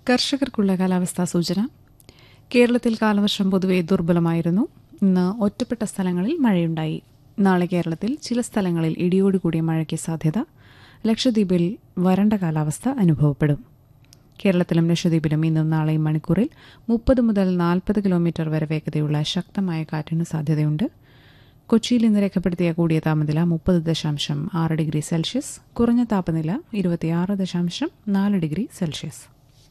കർഷകർക്കുള്ള കാലാവസ്ഥാ സൂചന കേരളത്തിൽ കാലവർഷം പൊതുവെ ദുർബലമായിരുന്നു ഇന്ന് ഒറ്റപ്പെട്ട സ്ഥലങ്ങളിൽ മഴയുണ്ടായി നാളെ കേരളത്തിൽ ചില സ്ഥലങ്ങളിൽ ഇടിയോടുകൂടിയ മഴയ്ക്ക് സാധ്യത ലക്ഷദ്വീപിൽ വരണ്ട കാലാവസ്ഥ അനുഭവപ്പെടും കേരളത്തിലും ലക്ഷദ്വീപിലും ഇന്നും നാളെയും മണിക്കൂറിൽ മുപ്പത് മുതൽ നാൽപ്പത് കിലോമീറ്റർ വരെ വേഗതയുള്ള ശക്തമായ കാറ്റിന് സാധ്യതയുണ്ട് കൊച്ചിയിൽ ഇന്ന് രേഖപ്പെടുത്തിയ കൂടിയ താപനില മുപ്പത് ദശാംശം ആറ് ഡിഗ്രി സെൽഷ്യസ് കുറഞ്ഞ താപനില ഇരുപത്തിയാറ് ദശാംശം നാല് ഡിഗ്രി സെൽഷ്യസ്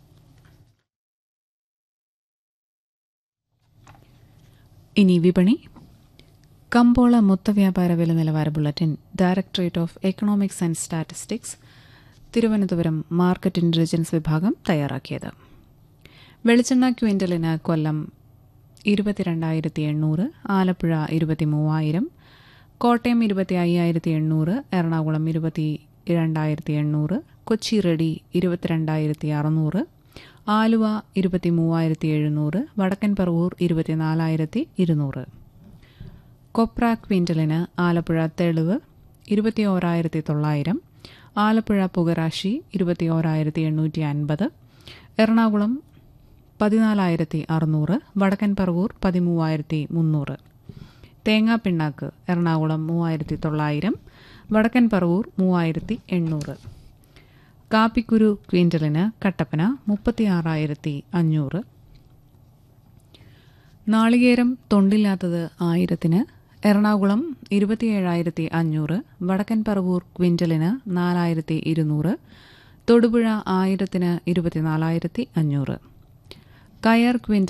ഇനി വിപണി കമ്പോള മൊത്തവ്യാപാര വില നിലവാര bulletin directorate of economics and statistics Thiruvananthapuram market intelligence വിഭാഗം തയ്യാറാക്കിയത് വെളിച്ചെണ്ണ ക്വിൻ്റലിന് കൊല്ലം ഇരുപത്തിരണ്ടായിരത്തി എണ്ണൂറ് ആലപ്പുഴ ഇരുപത്തി മൂവായിരം കോട്ടയം ഇരുപത്തി അയ്യായിരത്തി എണ്ണൂറ് എറണാകുളം ഇരുപത്തി രണ്ടായിരത്തി എണ്ണൂറ് കൊച്ചി റെഡി ഇരുപത്തിരണ്ടായിരത്തി അറുന്നൂറ് ആലുവ ഇരുപത്തി മൂവായിരത്തി എഴുന്നൂറ് വടക്കൻ പറവൂർ ഇരുപത്തിനാലായിരത്തി ഇരുന്നൂറ് കൊപ്ര ക്വിൻ്റലിന് ആലപ്പുഴ തെളിവ് ഇരുപത്തി ഓരായിരത്തി തൊള്ളായിരം ആലപ്പുഴ പുകരാശി ഇരുപത്തി ഓരായിരത്തി എണ്ണൂറ്റി അൻപത് എറണാകുളം പതിനാലായിരത്തി അറുന്നൂറ് വടക്കൻ പറവൂർ പതിമൂവായിരത്തി മുന്നൂറ് തേങ്ങാ പിണ്ണാക്ക് എറണാകുളം മൂവായിരത്തി തൊള്ളായിരം വടക്കൻ പറവൂർ മൂവായിരത്തി എണ്ണൂറ് കാപ്പിക്കുരു ക്വിൻ്റലിന് കട്ടപ്പന മുപ്പത്തിയാറായിരത്തി അഞ്ഞൂറ് നാളികേരം തൊണ്ടില്ലാത്തത് ആയിരത്തിന് എറണാകുളം ഇരുപത്തിയേഴായിരത്തി അഞ്ഞൂറ് വടക്കൻ പറവൂർ ക്വിൻ്റലിന് നാലായിരത്തി ഇരുന്നൂറ് തൊടുപുഴ ആയിരത്തിന് ഇരുപത്തിനാലായിരത്തി അഞ്ഞൂറ് കയർ ക്വിൻ്റൽ